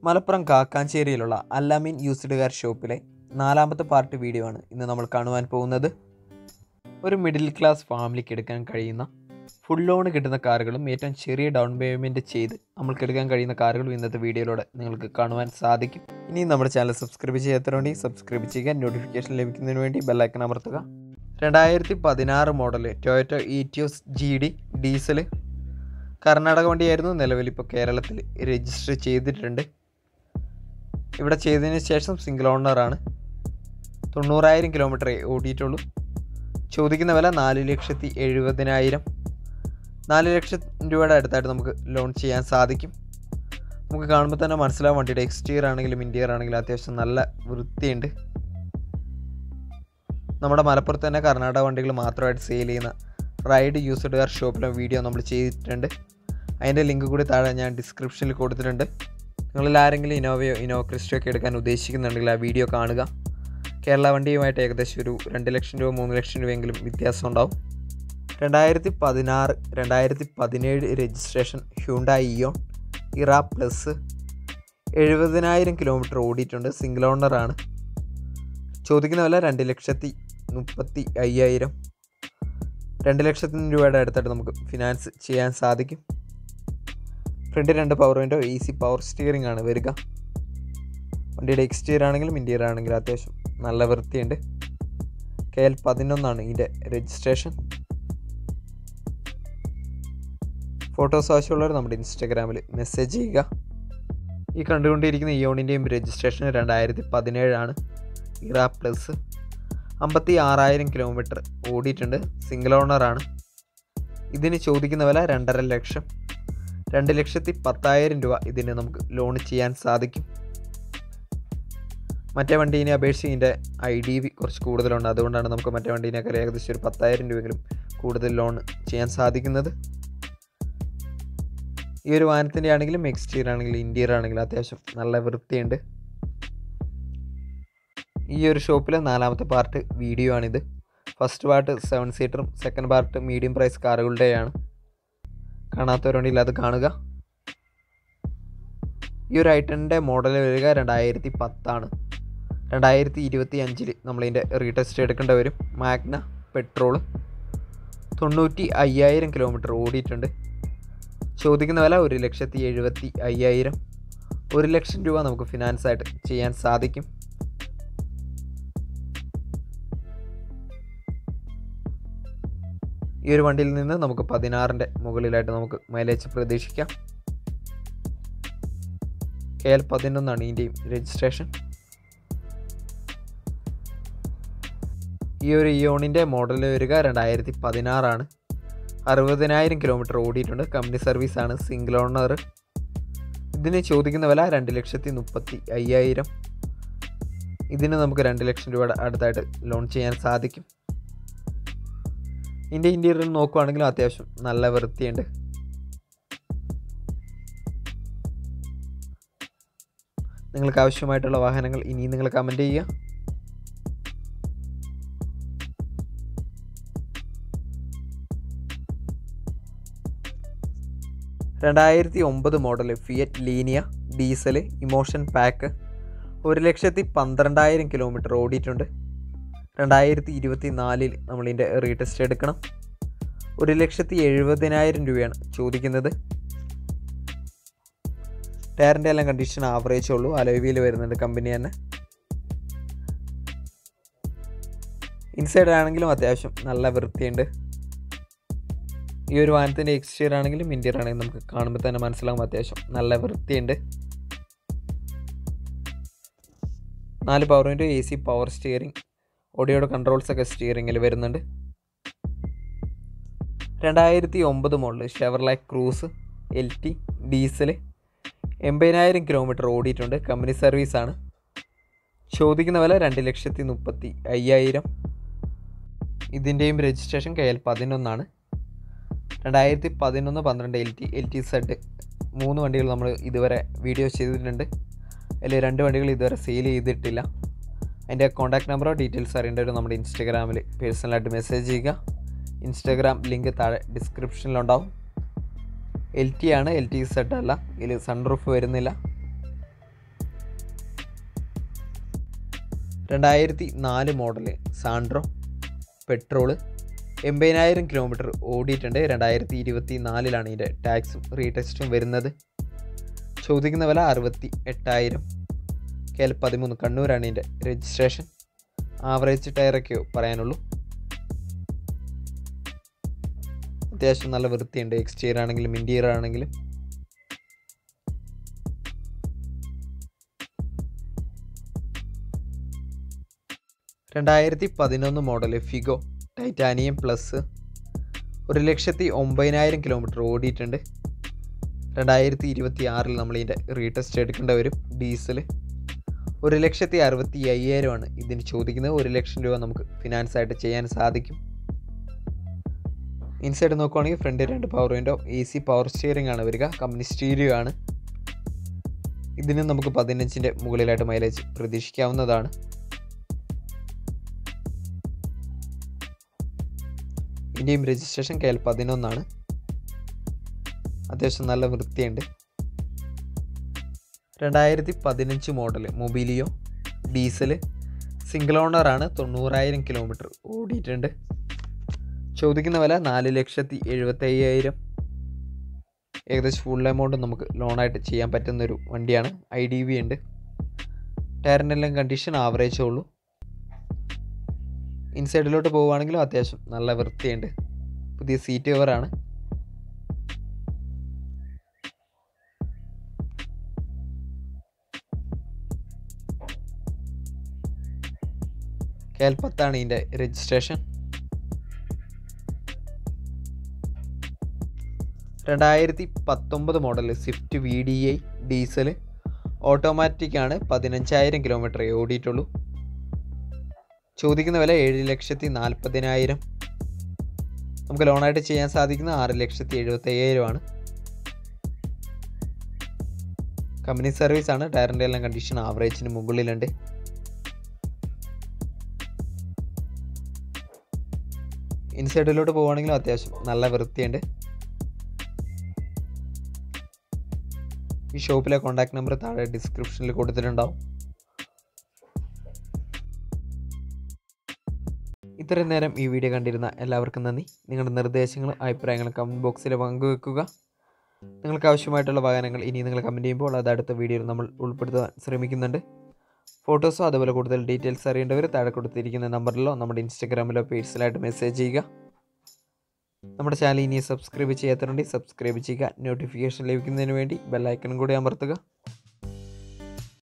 മലപ്പുറം കാക്കാഞ്ചേരിയിലുള്ള അല്ലാമീൻ used car ഷോപ്പിലെ നാലാമത്തെ പാർട്ട് വീഡിയോ ആണ് ഇന്ന് നമ്മൾ കാണുവാൻ പോകുന്നത് ഒരു മിഡിൽ ക്ലാസ് ഫാമിലിക്ക് എടുക്കാൻ കഴിയുന്ന ഫുൾ ലോൺ കിട്ടുന്ന കാറുകളും ഏറ്റവും ചെറിയ ഡൗൺ പേയ്മെൻറ്റ് ചെയ്ത് നമ്മൾക്ക് എടുക്കാൻ കഴിയുന്ന കാറുകളും ഇന്നത്തെ വീഡിയോയിലൂടെ നിങ്ങൾക്ക് കാണുവാൻ സാധിക്കും ഇനി നമ്മുടെ ചാനൽ സബ്സ്ക്രൈബ് ചെയ്യാത്തതുകൊണ്ട് സബ്സ്ക്രൈബ് ചെയ്യുക നോട്ടിഫിക്കേഷൻ ലഭിക്കുന്നതിന് വേണ്ടി ബെല്ലൈക്കൺ അമർത്തുക രണ്ടായിരത്തി പതിനാറ് model Toyota Etios G D diesel Karnataka വണ്ടിയായിരുന്നു നിലവിൽ ഇപ്പോൾ കേരളത്തിൽ രജിസ്റ്റർ ചെയ്തിട്ടുണ്ട് ഇവിടെ ചെയ്തതിന് ശേഷം സിംഗിൾ ഓണറാണ് തൊണ്ണൂറായിരം കിലോമീറ്ററേ ഓടിയിട്ടുള്ളൂ ചോദിക്കുന്ന വില നാല് ലക്ഷത്തി എഴുപതിനായിരം നാല് ലക്ഷം രൂപയുടെ അടുത്തായിട്ട് നമുക്ക് ലോൺ ചെയ്യാൻ സാധിക്കും നമുക്ക് കാണുമ്പോൾ തന്നെ മനസ്സിലാവും വണ്ടിയുടെ എക്സ്റ്റീരിയർ ആണെങ്കിലും ഇൻറ്റീരിയർ ആണെങ്കിലും അത്യാവശ്യം നല്ല വൃത്തിയുണ്ട് നമ്മുടെ മലപ്പുറത്ത് തന്നെ കർണാടക വണ്ടികൾ മാത്രമായിട്ട് സെയിൽ ചെയ്യുന്ന റൈഡ് യൂസ്ഡ് കാർ ഷോപ്പിലെ വീഡിയോ നമ്മൾ ചെയ്തിട്ടുണ്ട് അതിൻ്റെ ലിങ്ക് കൂടി താഴെ ഞാൻ ഡിസ്ക്രിപ്ഷനിൽ കൊടുത്തിട്ടുണ്ട് നിങ്ങളിൽ ആരെങ്കിലും ഇനോവയോ ഇനോവ ക്രിസ്റ്റോ ഒക്കെ എടുക്കാൻ ഉദ്ദേശിക്കുന്നുണ്ടെങ്കിൽ ആ വീഡിയോ കാണുക കേരള വണ്ടിയുമായിട്ട് ഏകദേശം ഒരു രണ്ട് ലക്ഷം രൂപ മൂന്ന് ലക്ഷം രൂപയെങ്കിലും വ്യത്യാസം ഉണ്ടാവും രണ്ടായിരത്തി പതിനാറ് രണ്ടായിരത്തി പതിനേഴ് registration Hyundai Eon Era plus എഴുപതിനായിരം കിലോമീറ്റർ ഓടിയിട്ടുണ്ട് സിംഗിൾ ഓണറാണ് ചോദിക്കുന്ന വില രണ്ട് ലക്ഷത്തി മുപ്പത്തി അയ്യായിരം രണ്ട് ലക്ഷത്തിന് രൂപയുടെ അടുത്തായിട്ട് നമുക്ക് ഫിനാൻസ് ചെയ്യാൻ സാധിക്കും ഫ്രണ്ട് രണ്ട് power window A C power steering ആണ് വരിക വണ്ടിയുടെ എക്സ്റ്റീരിയർ ആണെങ്കിലും ഇൻറ്റീരിയർ ആണെങ്കിലും അത്യാവശ്യം നല്ല വൃത്തിയുണ്ട് കെ എൽ പതിനൊന്നാണ് ഇതിൻ്റെ രജിസ്ട്രേഷൻ ഫോട്ടോസ് ആവശ്യമുള്ളവർ നമ്മുടെ ഇൻസ്റ്റാഗ്രാമിൽ മെസ്സേജ് ചെയ്യുക ഈ കണ്ടുകൊണ്ടിരിക്കുന്ന ഇയോണിൻ്റെയും രജിസ്ട്രേഷൻ രണ്ടായിരത്തി പതിനേഴാണ് ഇറ പ്ലസ് അമ്പത്തി ആറായിരം കിലോമീറ്റർ ഓടിയിട്ടുണ്ട് സിംഗിൾ ഓണറാണ് ഇതിന് ചോദിക്കുന്ന വില രണ്ടര ലക്ഷം രണ്ട് ലക്ഷത്തി പത്തായിരം രൂപ ഇതിന് നമുക്ക് ലോൺ ചെയ്യാൻ സാധിക്കും മറ്റേ വണ്ടീനെ അപേക്ഷിച്ച് ഇതിൻ്റെ ഐ ഡി വി കുറച്ച് കൂടുതലുണ്ട് അതുകൊണ്ടാണ് നമുക്ക് മറ്റേ വണ്ടീനേക്കാൾ ഏകദേശം ഒരു പത്തായിരം രൂപയെങ്കിലും കൂടുതൽ ലോൺ ചെയ്യാൻ സാധിക്കുന്നത് ഈ ഒരു വാഹനത്തിൻ്റെ ആണെങ്കിലും എക്സ്റ്റീരിയർ ആണെങ്കിലും ഇൻറ്റീരിയർ ആണെങ്കിലും അത്യാവശ്യം നല്ല വൃത്തിയുണ്ട് ഈ ഒരു ഷോപ്പിലെ നാലാമത്തെ പാർട്ട് വീഡിയോ ആണിത് ഫസ്റ്റ് പാർട്ട് സെവൻ സീറ്ററും സെക്കൻഡ് പാർട്ട് മീഡിയം പ്രൈസ് കാറുകളുടെയാണ് കാണാത്തവരുണ്ടെങ്കിൽ അത് കാണുക ഈ ഒരു ഐറ്റൻ്റെ മോഡൽ വരിക രണ്ടായിരത്തി പത്താണ് രണ്ടായിരത്തി ഇരുപത്തി അഞ്ചിൽ നമ്മളിതിൻ്റെ റീടെസ്റ്റ് എടുക്കേണ്ടി വരും മാഗ്ന പെട്രോൾ തൊണ്ണൂറ്റി അയ്യായിരം കിലോമീറ്റർ ഓടിയിട്ടുണ്ട് ചോദിക്കുന്ന വില ഒരു ലക്ഷത്തി എഴുപത്തി അയ്യായിരം ഒരു ലക്ഷം രൂപ നമുക്ക് ഫിനാൻസ് ആയിട്ട് ചെയ്യാൻ സാധിക്കും ഈ ഒരു വണ്ടിയിൽ നിന്ന് നമുക്ക് പതിനാറിൻ്റെ മുകളിലായിട്ട് നമുക്ക് മൈലേജ് പ്രതീക്ഷിക്കാം കെ എൽ പതിനൊന്നാണ് ഇതിൻ്റെയും രജിസ്ട്രേഷൻ ഈ ഒരു ഇയോണിൻ്റെ മോഡൽ വരിക രണ്ടായിരത്തി പതിനാറാണ് അറുപതിനായിരം കിലോമീറ്റർ ഓടിയിട്ടുണ്ട് കമ്പനി സർവീസാണ് സിംഗിൾ ഓണർ ഇതിന് ചോദിക്കുന്ന വില രണ്ട് ലക്ഷത്തി മുപ്പത്തി അയ്യായിരം ഇതിന് നമുക്ക് രണ്ട് ലക്ഷം രൂപയുടെ അടുത്തായിട്ട് ലോൺ ചെയ്യാൻ സാധിക്കും ഇതിൻ്റെ ഇൻറ്റീരിയർ നോക്കുവാണെങ്കിലും അത്യാവശ്യം നല്ല വൃത്തിയുണ്ട് നിങ്ങൾക്ക് ആവശ്യമായിട്ടുള്ള വാഹനങ്ങൾ ഇനിയും നിങ്ങൾ കമൻറ്റ് ചെയ്യുക രണ്ടായിരത്തി ഒമ്പത് model Fiat Linea diesel emotion pack ഒരു ലക്ഷത്തി പന്ത്രണ്ടായിരം കിലോമീറ്റർ ഓടിയിട്ടുണ്ട് രണ്ടായിരത്തി ഇരുപത്തി നാലിൽ നമ്മളിതിൻ്റെ റീടെസ്റ്റ് എടുക്കണം ഒരു ലക്ഷത്തി എഴുപതിനായിരം രൂപയാണ് ചോദിക്കുന്നത് ടയറിൻ്റെ എല്ലാം കണ്ടീഷൻ ആവറേജ് ഉള്ളൂ അലോവിയിൽ വരുന്നുണ്ട് കമ്പനി തന്നെ ഇൻസൈഡ് ആണെങ്കിലും അത്യാവശ്യം നല്ല വൃത്തിയുണ്ട് ഈ ഒരു വാഹനത്തിൻ്റെ എക്സ്റ്റീരിയർ ആണെങ്കിലും ഇൻറ്റീരിയർ ആണെങ്കിലും നമുക്ക് കാണുമ്പോൾ തന്നെ മനസ്സിലാകും അത്യാവശ്യം നല്ല വൃത്തിയുണ്ട് നാല് power window A C power steering ഓഡിയോയുടെ കൺട്രോൾസ് ഒക്കെ സ്റ്റിയറിങ്ങിൽ വരുന്നുണ്ട് രണ്ടായിരത്തി ഒമ്പത് model Chevrolet Cruze L T diesel എൺപതിനായിരം കിലോമീറ്റർ ഓടിയിട്ടുണ്ട് കമ്പനി സർവീസാണ് ചോദിക്കുന്ന വില രണ്ട് ലക്ഷത്തി മുപ്പത്തി അയ്യായിരം ഇതിൻ്റെയും രജിസ്ട്രേഷൻ കെ എൽ പതിനൊന്നാണ് രണ്ടായിരത്തി പതിനൊന്ന് പന്ത്രണ്ട് L T L T Z മൂന്ന് വണ്ടികൾ നമ്മൾ ഇതുവരെ വീഡിയോ ചെയ്തിട്ടുണ്ട് അതിൽ രണ്ട് വണ്ടികൾ ഇതുവരെ സെയിൽ ചെയ്തിട്ടില്ല അതിൻ്റെ കോൺടാക്ട് നമ്പറോ ഡീറ്റെയിൽസ് അറിയേണ്ടവർ നമ്മുടെ ഇൻസ്റ്റാഗ്രാമിൽ പേഴ്സണലായിട്ട് മെസ്സേജ് ചെയ്യുക ഇൻസ്റ്റാഗ്രാം ലിങ്ക് താഴെ ഡിസ്ക്രിപ്ഷനിലുണ്ടാവും എൽ ടി ആണ് എൽ ടി സെഡ് അല്ല ഇതിൽ സൺറൂഫ് വരുന്നില്ല രണ്ടായിരത്തി നാല് മോഡല് സാൻഡ്രോ പെട്രോള് എൺപതിനായിരം കിലോമീറ്റർ ഓടിയിട്ടുണ്ട് രണ്ടായിരത്തി ഇരുപത്തി നാലിലാണ് ഇതിൻ്റെ ടാക്സും റീടെസ്റ്റും വരുന്നത് ചോദിക്കുന്ന വില അറുപത്തി എട്ടായിരം കെ എൽ പതിമൂന്ന് കണ്ണൂരാണ് ഇതിൻ്റെ രജിസ്ട്രേഷൻ ആവറേജ് ടയറൊക്കെയോ പറയാനുള്ളൂ അത്യാവശ്യം നല്ല വൃത്തിയുണ്ട് എക്സ്റ്റീരിയർ ആണെങ്കിലും ഇൻറ്റീരിയർ ആണെങ്കിലും രണ്ടായിരത്തി പതിനൊന്ന് മോഡൽ ഫിഗോ ടൈറ്റാനിയം പ്ലസ് ഒരു ലക്ഷത്തി ഒമ്പതിനായിരം കിലോമീറ്റർ ഓടിയിട്ടുണ്ട് രണ്ടായിരത്തി ഇരുപത്തി ആറിൽ നമ്മൾ ഇതിൻ്റെ റീടെസ്റ്റ് എടുക്കേണ്ട വരും ഡീസൽ ഒരു ലക്ഷത്തി അറുപത്തി അയ്യായിരമാണ് ഇതിന് ചോദിക്കുന്നത് ഒരു ലക്ഷം രൂപ നമുക്ക് ഫിനാൻസ് ആയിട്ട് ചെയ്യാൻ സാധിക്കും ഇൻസൈഡ് നോക്കുവാണെങ്കിൽ ഫ്രണ്ട് രണ്ട് power window A C power steering ആണ് വരിക കമ്പനി സ്റ്റീരിയോ ആണ് ഇതിന് നമുക്ക് പതിനഞ്ചിൻ്റെ മുകളിലായിട്ട് മൈലേജ് പ്രതീക്ഷിക്കാവുന്നതാണ് ഇന്ത്യയും രജിസ്ട്രേഷൻ കെ എൽ പതിനൊന്നാണ് അത്യാവശ്യം നല്ല വൃത്തിയുണ്ട് രണ്ടായിരത്തി പതിനഞ്ച് മോഡൽ മൊബിലിയോ ഡീസൽ സിംഗിൾ ഓണറാണ് തൊണ്ണൂറായിരം കിലോമീറ്റർ ഓടിയിട്ടുണ്ട് ചോദിക്കുന്ന വില നാല് ലക്ഷത്തി എഴുപത്തി അയ്യായിരം ഏകദേശം ഫുൾ എമൗണ്ട് നമുക്ക് ലോണായിട്ട് ചെയ്യാൻ പറ്റുന്നൊരു വണ്ടിയാണ് ഐ ഡി വി ഉണ്ട് ടയറിനെല്ലാം കണ്ടീഷൻ ആവറേജേ ഉള്ളൂ ഇൻസൈഡിലോട്ട് പോവുകയാണെങ്കിലും അത്യാവശ്യം നല്ല വൃത്തിയുണ്ട് പുതിയ സീറ്റ് കവറാണ് കേൽപ്പത്താണ് ഇതിൻ്റെ രജിസ്ട്രേഷൻ രണ്ടായിരത്തി പത്തൊമ്പത് model Swift V D I diesel automatic ആണ് പതിനഞ്ചായിരം കിലോമീറ്റർ ഓടിയിട്ടുള്ളൂ ചോദിക്കുന്ന വില ഏഴ് ലക്ഷത്തി നാൽപ്പതിനായിരം നമുക്ക് ലോണായിട്ട് ചെയ്യാൻ സാധിക്കുന്ന ആറ് ലക്ഷത്തി എഴുപത്തി അയ്യായിരമാണ് കമ്പനി സർവീസ് ആണ് ടയറിൻ്റെ എല്ലാം കണ്ടീഷൻ ആവറേജിന് മുകളിലുണ്ട് ഇൻസൈഡിലോട്ട് പോവുകയാണെങ്കിലും അത്യാവശ്യം നല്ല വൃത്തിയുണ്ട് ഈ ഷോപ്പിലെ കോൺടാക്ട് നമ്പർ താഴെ ഡിസ്ക്രിപ്ഷനിൽ കൊടുത്തിട്ടുണ്ടാവും ഇത്രയും നേരം ഈ വീഡിയോ കണ്ടിരുന്ന എല്ലാവർക്കും നന്ദി നിങ്ങളുടെ നിർദ്ദേശങ്ങളും അഭിപ്രായങ്ങളും കമൻറ്റ് ബോക്സിൽ പങ്കുവെക്കുക നിങ്ങൾക്ക് ആവശ്യമായിട്ടുള്ള വാഹനങ്ങൾ ഇനി നിങ്ങൾ കമൻറ്റ് ചെയ്യുമ്പോൾ അത് അടുത്ത വീഡിയോയിൽ നമ്മൾ ഉൾപ്പെടുത്താൻ ശ്രമിക്കുന്നുണ്ട് ഫോട്ടോസോ അതുപോലെ കൂടുതൽ ഡീറ്റെയിൽസ് അറിയേണ്ടവർ താഴെ കൊടുത്തിരിക്കുന്ന നമ്പറിലോ നമ്മുടെ ഇൻസ്റ്റാഗ്രാമിലോ പേഴ്സണലായിട്ട് മെസ്സേജ് ചെയ്യുക നമ്മുടെ ചാനൽ ഇനി സബ്സ്ക്രൈബ് ചെയ്യാത്തവരുണ്ടെങ്കിൽ സബ്സ്ക്രൈബ് ചെയ്യുക നോട്ടിഫിക്കേഷൻ ലഭിക്കുന്നതിന് വേണ്ടി ബെല്ലൈക്കണും കൂടി അമർത്തുക